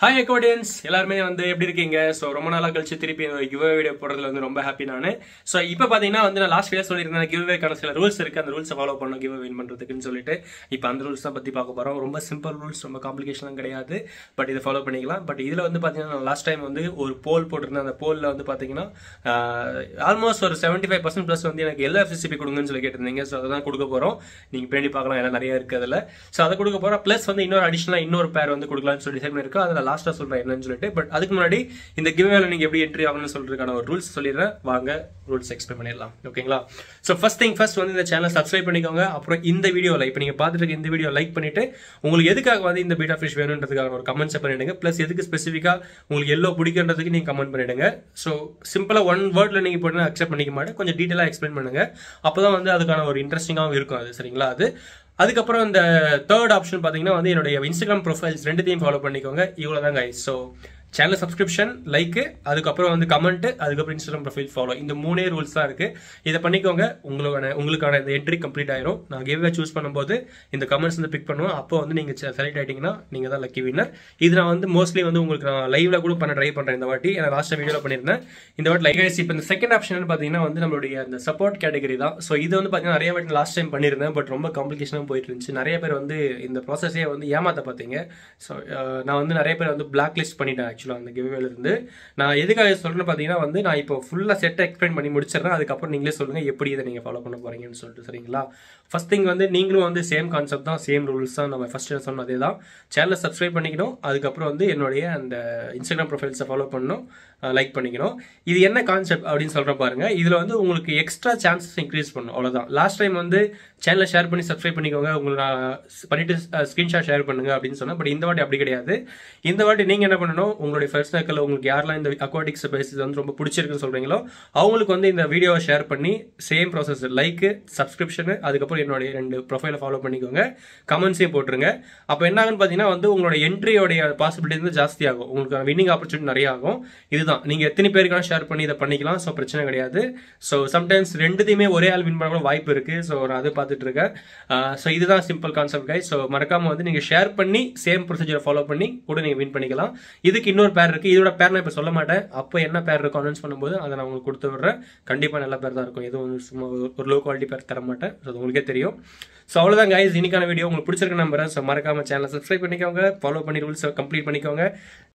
hi அக்கோடியன்ஸ் எல்லாருமே வந்து எப்படி இருக்கீங்க ஸோ ரொம்ப நாளாக கழிச்சு திருப்பி கிவ் வீடியோ போடுறதுல வந்து ரொம்ப ஹாப்பி நான் ஸோ இப்போ பார்த்தீங்கன்னா வந்து நான் லாஸ்ட் வீடியோ சொல்லியிருந்தேன் கிவ்வேக்கான சில ரூல்ஸ் இருக்கு அந்த ரூல்ஸை ஃபாலோ பண்ணணும் கிவ் வின் பண்ணுறதுக்குன்னு சொல்லிட்டு இப்போ அந்த ரூல்ஸ் தான் பற்றி பார்க்க போகிறோம் ரொம்ப சிம்பிள் ரூல்ஸ் ரொம்ப காம்ப்ளிகேஷன்லாம் கிடையாது பட் இதை ஃபாலோ பண்ணிக்கலாம் பட் இதில் வந்து பார்த்தீங்கன்னா லாஸ்ட் டைம் வந்து ஒரு போல் போட்டிருந்தேன் அந்த போலில் வந்து பார்த்தீங்கன்னா ஆல்மோஸ்ட் ஒரு செவன்ட்டி ஃபைவ் பர்சன்ட் ப்ளஸ் வந்து எனக்கு எல்லா எஃப்சிபி கொடுங்கன்னு சொல்லி கேட்டிருந்தீங்க ஸோ அதான் கொடுக்க போகிறோம் நீங்கள் பின்னாடி பார்க்கலாம் எல்லாம் நிறைய இருக்குது அதில் ஸோ அதை கொடுக்க போகிறோம் ப்ளஸ் வந்து இன்னொரு அடிஷனலாக இன்னொரு பேர் வந்து கொடுக்கலாம்னு சொல்லி டிசைட் பண்ணியிருக்கோம் அதில் லாஸ்ட்டாக சொல்கிறேன் என்னன்னு சொல்லிட்டு பட் அதுக்கு முன்னாடி இந்த கிவ்வேல நீங்கள் எப்படி என்ட்ரி ஆகணும்னு சொல்றதுக்கான ஒரு ரூல்ஸ் சொல்லிடுறேன் வாங்க ரூல்ஸ் எக்ஸ்பிளைன் பண்ணிடலாம் ஓகேங்களா ஸோ ஃபர்ஸ்ட் திங் ஃபர்ஸ்ட் வந்து இந்த சேனல் சப்ஸ்கிரைப் பண்ணிக்கோங்க அப்புறம் இந்த வீடியோவில் இப்போ நீங்கள் பார்த்துட்டு இருக்க இந்த வீடியோ லைக் பண்ணிட்டு உங்களுக்கு எதுக்காக வந்து இந்த பீட்டா ஃபிஷ் வேணுன்றதுக்காக ஒரு கமெண்ட்ஸ் பண்ணிடுங்க ப்ளஸ் எதுக்கு ஸ்பெசிஃபிக்காக உங்களுக்கு எல்லோ பிடிக்கிறதுக்கு நீங்கள் கமெண்ட் பண்ணிடுங்க ஸோ சிம்பிளாக ஒன் வேர்டில் நீங்கள் போட்டு அக்செப்ட் பண்ணிக்க மாட்டேன் கொஞ்சம் டீட்டெயிலாக எக்ஸ்பிளைன் பண்ணுங்க அப்போ தான் வந்து அதுக்கான ஒரு இன்ட்ரெஸ்டிங்காகவும் இருக்கும் அது சரிங்களா அது அதுக்கப்புறம் இந்த தேர்ட் ஆப்ஷன் பார்த்தீங்கன்னா வந்து என்னுடைய இன்ஸ்டாகிராம் ப்ரொஃபைல்ஸ் ரெண்டுத்தையும் ஃபாலோ பண்ணிக்கோங்க இவ்வளோ தான் guys so channel subscription like அதுக்கப்புறம் வந்து கமெண்ட் அதுக்கப்புறம் இன்ஸ்டாகிராம் ப்ரொஃபைல் ஃபாலோ இந்த மூணே ரூல்ஸ் தான் இருக்கு இதை பண்ணிக்கோங்க உங்களுக்கான உங்களுக்கான இந்த என்ட்ரி கம்ப்ளீட் ஆயிரும் நான் கிவ்வே சூஸ் பண்ணும்போது இந்த கமெண்ட்ஸ் வந்து பிக் பண்ணுவோம் அப்போ வந்து நீங்கள் செலக்ட் ஆயிட்டீங்கன்னா நீங்கள் தான் லக்கி வின்னர் இது நான் வந்து மோஸ்ட்லி வந்து உங்களுக்கு நான் லைவ்ல கூட பண்ண ட்ரை பண்ணுறேன் இந்த வாட்டி நான் லாஸ்ட் வீடியோவில் பண்ணியிருந்தேன் இந்த வாட்டி லைக் இப்போ இந்த செகண்ட் ஆப்ஷன் பார்த்தீங்கன்னா வந்து நம்மளுடைய அந்த சப்போர்ட் கேட்டகரி தான் ஸோ இது வந்து பார்த்தீங்கன்னா நிறைய வாட்டி லாஸ்ட் டைம் பண்ணியிருந்தேன் பட் ரொம்ப காம்ப்ளிகேஷனாக போயிட்டு இருந்துச்சு நிறைய பேர் வந்து இந்த ப்ராசஸே வந்து ஏமாத்த பார்த்தீங்க ஸோ நான் வந்து நிறைய பேர் வந்து பிளாக் லிஸ்ட் பண்ணிட்டேன் ஆக்சுவலாக அந்த கிவ்வேல இருந்து நான் எதுக்காக சொல்றேன்னு பார்த்தீங்கன்னா வந்து நான் இப்போ ஃபுல்லாக செட்டை எக்ஸ்பிளைன் பண்ணி முடிச்சிடுறேன் அதுக்கப்புறம் நீங்களே சொல்லுங்க எப்படி இதை நீங்கள் ஃபாலோ பண்ண போறீங்கன்னு சொல்லிட்டு சரிங்களா ஃபர்ஸ்ட் திங் வந்து நீங்களும் வந்து சேம் கான்செப்ட் தான் சேம் ரூல்ஸ் தான் நம்ம ஃபர்ஸ்ட் சொன்ன அதே தான் சேனலை சப்ஸ்கிரைப் பண்ணிக்கணும் அதுக்கப்புறம் வந்து என்னுடைய அந்த இன்ஸ்டாகிராம் ப்ரொஃபைல்ஸை ஃபாலோ பண்ணணும் லைக் பண்ணிக்கணும் இது என்ன கான்செப்ட் அப்படின்னு சொல்ற பாருங்க இதுல வந்து உங்களுக்கு எக்ஸ்ட்ரா சான்சஸ் இன்க்ரீஸ் பண்ணும் அவ்வளவுதான் லாஸ்ட் டைம் வந்து சேனலை ஷேர் பண்ணி சப்ஸ்கிரைப் பண்ணிக்கோங்க உங்களை நான் பண்ணிட்டு ஸ்கிரீன்ஷாட் ஷேர் பண்ணுங்க அப்படின்னு சொன்னேன் பட் இந்த வாட்டி அப்படி கிடையாது இந்த வாட்டி நீங்க என்ன பண்ணணும் உங்களுடைய ஃபர்ஸ்ட் சர்க்கிள் உங்களுக்கு யாரெல்லாம் இந்த அக்வாட்டிக்ஸ் பேசிஸ் வந்து ரொம்ப பிடிச்சிருக்குன்னு சொல்றீங்களோ அவங்களுக்கு வந்து இந்த வீடியோவை ஷேர் பண்ணி சேம் ப்ராசஸ் லைக் சப்ஸ்கிரிப்ஷனு அதுக்கப்புறம் என்னுடைய ரெண்டு ப்ரொஃபைலை ஃபாலோ பண்ணிக்கோங்க கமெண்ட்ஸையும் போட்டுருங்க அப்போ என்ன ஆகுன்னு பார்த்தீங்கன்னா வந்து உங்களோட என்ட்ரியோடைய பாசிபிலிட்டி வந்து ஜாஸ்தி ஆகும் உங்களுக்கு வின்னிங் ஆப்பர்ச்சுனிட்டி நிறைய ஆகும் இதுதான் நீங்க எத்தனை பேருக்கான ஷேர் பண்ணி இதை பண்ணிக்கலாம் ஸோ பிரச்சனை கிடையாது ஸோ சம்டைம்ஸ் ரெண்டுத்தையுமே ஒரே ஆள் வின் பண்ண கூட வாய்ப்பு இருக்கு ஸோ நான் அதை பார்த்துட்டு இருக்கேன் ஸோ இதுதான் சிம்பிள் கான்செப்ட் கை ஸோ மறக்காம வந்து நீங்க ஷேர் பண்ணி சேம் ப்ரொசீஜரை ஃபாலோ பண்ணி கூட நீங்க வின் பண்ணிக்கலாம் இதுக்கு இன்னொரு பேர் இருக்கு இதோட பேர் நான் இப்போ சொல்ல மாட்டேன் அப்போ என்ன பேர் இருக்கும் அனௌன்ஸ் பண்ணும்போது அதை நான் உங்களுக்கு கொடுத்து விடுறேன் கண்டிப்பா நல்ல பேர் தான் இருக்கும் எதுவும் சும்மா ஒரு லோ குவாலிட்டி பேர் தர மாட்டேன் ஸோ அது உங்களுக்கே தெரியும் ஸோ அவ்வளோதான் கைஸ் இன்னைக்கான வீடியோ உங்களுக்கு பிடிச்சிருக்க நம்புறேன் ஸோ மறக்காம சேனலை சப்ஸ்கிரைப் பண்ணிக்கோங்க ஃபாலோ பண்ணி ரூல்ஸ் கம்ப்ளீட் பண்ணிக்கோங்க